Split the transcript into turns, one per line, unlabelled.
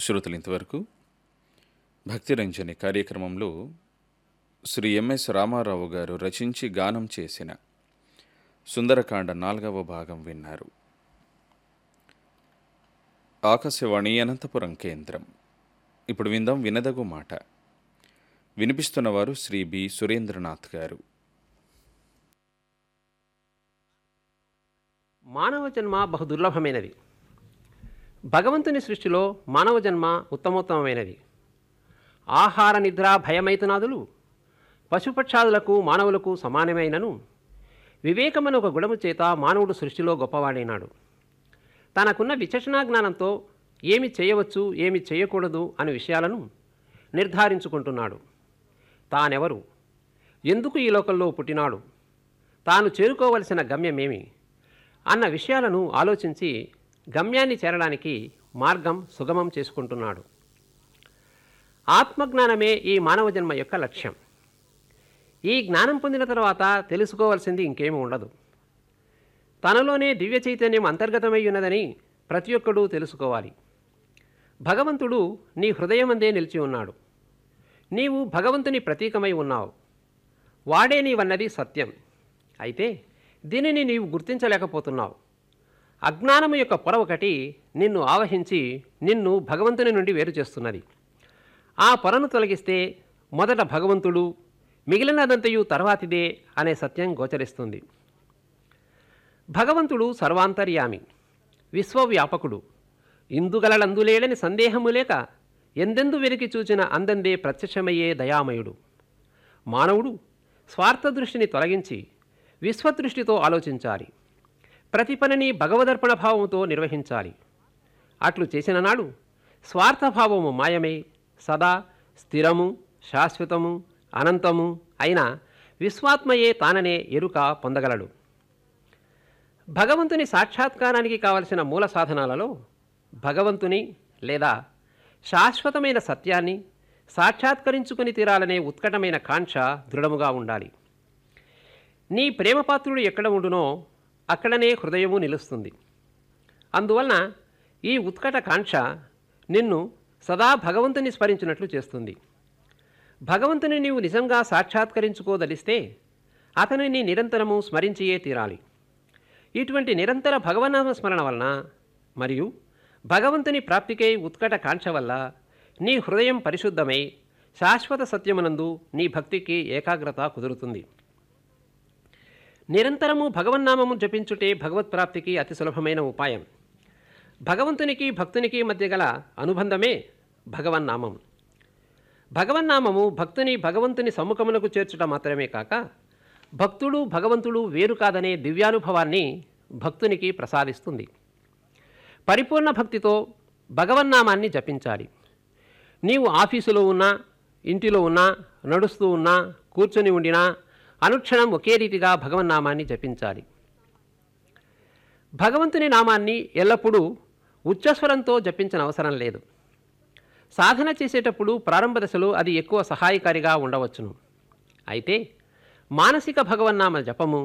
శ్రోతలు ఇంతవరకు భక్తిరంజని కార్యక్రమంలో శ్రీ ఎంఎస్ రామారావు గారు రచించి గానం చేసిన సుందరకాండ నాలుగవ భాగం విన్నారు ఆకాశవాణి అనంతపురం కేంద్రం ఇప్పుడు విందాం వినదగు మాట వినిపిస్తున్నవారు శ్రీ బి సురేంద్రనాథ్ గారు
మానవ జన్మ బహు దుర్లభమైనది భగవంతుని సృష్టిలో మానవ జన్మ ఉత్తమోత్తమైనది ఆహార నిద్ర భయమైతనాదులు పశుపక్షాదులకు మానవులకు సమానమైనను వివేకమని ఒక గుణము చేత మానవుడు సృష్టిలో గొప్పవాడైనాడు తనకున్న విచక్షణా జ్ఞానంతో ఏమి చేయవచ్చు ఏమి చేయకూడదు అనే విషయాలను నిర్ధారించుకుంటున్నాడు తానెవరు ఎందుకు ఈ లోకంలో పుట్టినాడు తాను చేరుకోవలసిన గమ్యమేమి అన్న విషయాలను ఆలోచించి గమ్యాన్ని చేరడానికి మార్గం సుగమం చేసుకుంటున్నాడు ఆత్మజ్ఞానమే ఈ మానవ జన్మ యొక్క లక్ష్యం ఈ జ్ఞానం పొందిన తర్వాత తెలుసుకోవాల్సింది ఇంకేమీ ఉండదు తనలోనే దివ్య చైతన్యం అంతర్గతమై ఉన్నదని ప్రతి ఒక్కడూ తెలుసుకోవాలి భగవంతుడు నీ హృదయమందే నిలిచి ఉన్నాడు నీవు భగవంతుని ప్రతీకమై ఉన్నావు వాడే నీవన్నది సత్యం అయితే దీనిని నీవు గుర్తించలేకపోతున్నావు అజ్ఞానము యొక్క పొర ఒకటి నిన్ను ఆవహించి నిన్ను భగవంతుని నుండి వేరు చేస్తున్నది ఆ పొరను తొలగిస్తే మొదట భగవంతుడు మిగిలినదంతయు తర్వాతిదే అనే సత్యం గోచరిస్తుంది భగవంతుడు సర్వాంతర్యామి విశ్వవ్యాపకుడు ఇందుగలలందులేడని సందేహము లేక ఎందెందు వెరికి చూచిన అందందే ప్రత్యక్షమయ్యే దయామయుడు మానవుడు స్వార్థ దృష్టిని తొలగించి విశ్వదృష్టితో ఆలోచించాలి ప్రతి పనిని భగవదర్పణ భావముతో నిర్వహించాలి అట్లు చేసిన నాడు స్వార్థభావము మాయమే సదా స్థిరము శాశ్వతము అనంతము అయిన విశ్వాత్మయే తాననే ఎరుక పొందగలడు భగవంతుని సాక్షాత్కారానికి కావలసిన మూల సాధనాలలో భగవంతుని లేదా శాశ్వతమైన సత్యాన్ని సాక్షాత్కరించుకుని తీరాలనే ఉత్కటమైన కాంక్ష దృఢముగా ఉండాలి నీ ప్రేమపాత్రుడు ఎక్కడ ఉండునో అక్కడనే హృదయము నిలుస్తుంది అందువలన ఈ ఉత్కట కాంక్ష నిన్ను సదా భగవంతుని స్మరించినట్లు చేస్తుంది భగవంతుని నీవు నిజంగా సాక్షాత్కరించుకోదలిస్తే అతనిని నిరంతరము స్మరించియే తీరాలి ఇటువంటి నిరంతర భగవన్నామ స్మరణ వలన మరియు భగవంతుని ప్రాప్తికై ఉత్కట కాంక్ష వల్ల నీ హృదయం పరిశుద్ధమై శాశ్వత సత్యమునందు నీ భక్తికి ఏకాగ్రత కుదురుతుంది నిరంతరము భగవన్నామము జపించుటే భగవత్ప్రాప్తికి అతి సులభమైన ఉపాయం భగవంతునికి భక్తునికి మధ్య గల అనుబంధమే భగవన్నామం భగవన్నామము భక్తుని భగవంతుని సమ్ముఖమునకు చేర్చుట మాత్రమే కాక భక్తుడు భగవంతుడు వేరు కాదనే దివ్యానుభవాన్ని భక్తునికి ప్రసాదిస్తుంది పరిపూర్ణ భక్తితో భగవన్నామాన్ని జపించాలి నీవు ఆఫీసులో ఉన్నా ఇంటిలో ఉన్నా నడుస్తూ ఉన్నా కూర్చొని ఉండినా అనుక్షణం ఒకే రీతిగా భగవన్నామాన్ని జపించాలి భగవంతుని నామాన్ని ఎల్లప్పుడూ ఉచ్చస్వరంతో జపించిన అవసరం లేదు సాధన చేసేటప్పుడు ప్రారంభ దశలో అది ఎక్కువ సహాయకారిగా ఉండవచ్చును అయితే మానసిక భగవన్నామ జపము